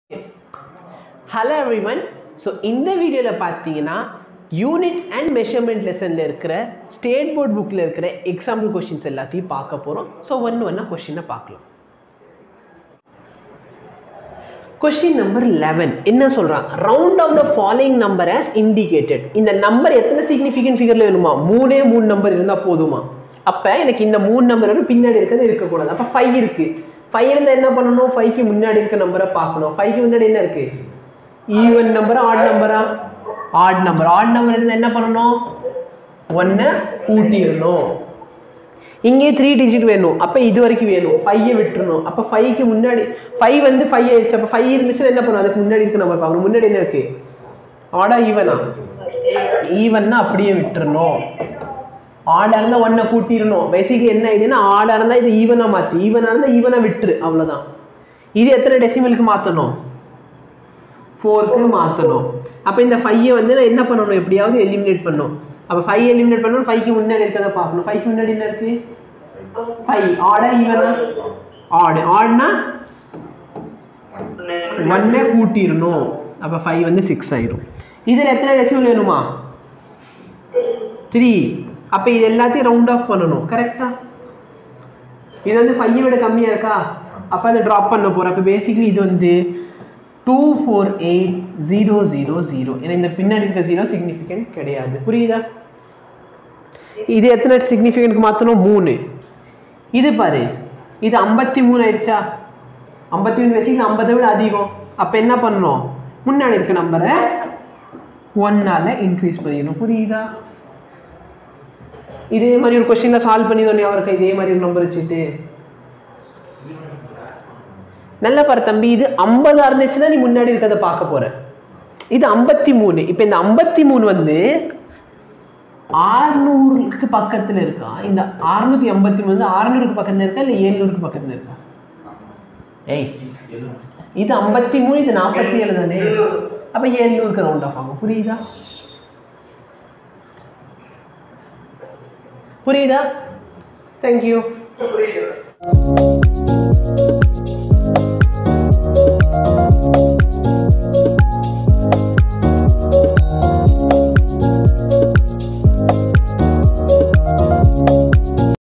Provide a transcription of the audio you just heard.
hello everyone so இந்த வீடியோவில் பார்த்தீங்கன்னா யூனிட்ஸ் அண்ட் மெஷர்மெண்ட் லெசனில் இருக்கிற ஸ்டேட் போர்ட் புக்கில் இருக்கிற எக்ஸாம்பிள் கொஷின்ஸ் எல்லாத்தையும் பார்க்க போகிறோம் ஸோ ஒன்று ஒன்றா கொஷினை பார்க்கலாம் கொஷின் நம்பர் லெவன் என்ன சொல்கிறான் round off the following number as indicated இந்த நம்பர் எத்தனை சிக்னிஃபிகன்ட் ஃபிகரில் வேணுமா மூணே மூணு நம்பர் இருந்தால் போதுமா அப்போ எனக்கு இந்த மூணு நம்பர் வரும் பின்னாடி இருக்கிறது இருக்கக்கூடாது அப்போ ஃபைவ் இருக்குது ஃபைவ் இருந்தால் என்ன பண்ணணும் ஃபைவ்க்கு முன்னாடி இருக்க நம்பரை பார்க்கணும் ஃபைவ்க்கு முன்னாடி என்ன இருக்குது ஈவன் நம்பரா ஆட் நம்பரா ஆட் நம்பர் ஆட் நம்பர் இருந்தால் என்ன பண்ணணும் ஒன்றை கூட்டிடணும் இங்கே த்ரீ டிஜிட் வேணும் அப்போ இது வரைக்கும் வேணும் ஃபைவை விட்டுறணும் அப்போ ஃபைவ்க்கு முன்னாடி ஃபைவ் வந்து ஃபைவ் ஆயிடுச்சு அப்போ ஃபைவ் இருந்துச்சுன்னா என்ன பண்ணும் அதுக்கு முன்னாடி இருக்க நம்பர் பார்க்கணும் முன்னாடி என்ன இருக்கு ஆடா ஈவனா ஈவன்னா அப்படியே விட்டுறணும் ஆடாக இருந்தால் ஒன்றை கூட்டிடணும் பேசிக்கலி என்ன ஐடியானா ஆடாக இருந்தால் இது ஈவனாக மாற்றி ஈவனாக இருந்தால் ஈவனாக விட்டுரு அவ்வளோதான் இது எத்தனை டெசிமலுக்கு மாற்றணும் ஃபோருக்கு மாற்றணும் அப்போ இந்த ஃபையை வந்து நான் என்ன பண்ணணும் எப்படியாவது எலிமினேட் பண்ணணும் அப்போ ஃபைவ் எலிமினேட் பண்ணணும் ஃபைவ்க்கு முன்னாடி இருக்கிறத பார்க்கணும் ஃபைவ்க்கு முன்னாடி என்ன இருக்கு ஃபைவ் ஆடா ஈவனா ஆடு ஆடுனா ஒன்னே கூட்டிடணும் அப்போ ஃபைவ் வந்து சிக்ஸ் ஆயிரும் இதில் எத்தனை டெசிமல் வேணுமா த்ரீ அப்போ இது எல்லாத்தையும் ரவுண்ட் ஆஃப் பண்ணணும் கரெக்டா இது வந்து ஃபைவை விட கம்மியாக இருக்கா அப்போ அதை ட்ராப் பண்ண போகிறோம் அப்போ பேசிக்கலி இது வந்து two four eight zero zero zero ஏன்னா இந்த பின்னாடி இருக்க ஜீரோ சிக்னிஃபிகண்ட் கிடையாது புரியுதா இது எத்தனை சிக்னிஃபிகண்ட்க்கு மாற்றணும் மூணு இது பாரு இது ஐம்பத்தி மூணு ஆயிடுச்சா ஐம்பத்தி மூணு வச்சு இது ஐம்பதை விட அதிகம் அப்போ என்ன பண்ணணும் முன்னாடி இருக்க நம்பரை ஒன்னால் இன்க்ரீஸ் பண்ணிடணும் புரியுதா இதே மாதிரி ஒரு கொஸ்டினில் சால்வ் பண்ணி ஞாபகம் இருக்கா இதே மாதிரி ஒரு நம்பர் வச்சுட்டு நல்ல பாரு தம்பி இது ஐம்பதா இருந்துச்சுன்னா நீ முன்னாடி இருக்கிறத பார்க்க போற இது ஐம்பத்தி மூணு இப்போ இந்த ஐம்பத்தி மூணு வந்து ஆறுநூறுக்கு பக்கத்தில் இருக்கா இந்த அறுநூத்தி ஐம்பத்தி மூணு வந்து ஆறுநூறுக்கு பக்கத்தில் இருக்கா இல்லை ஏழ்நூறுக்கு பக்கத்தில் இருக்கா ஏய் இது ஐம்பத்தி மூணு இது நாற்பத்தி ஏழு தானே அப்போ ஏழ்நூறுக்கு ரவுண்ட் ஆஃப் ஆகும் புரியுதா புரியுதா தேங்க்யூ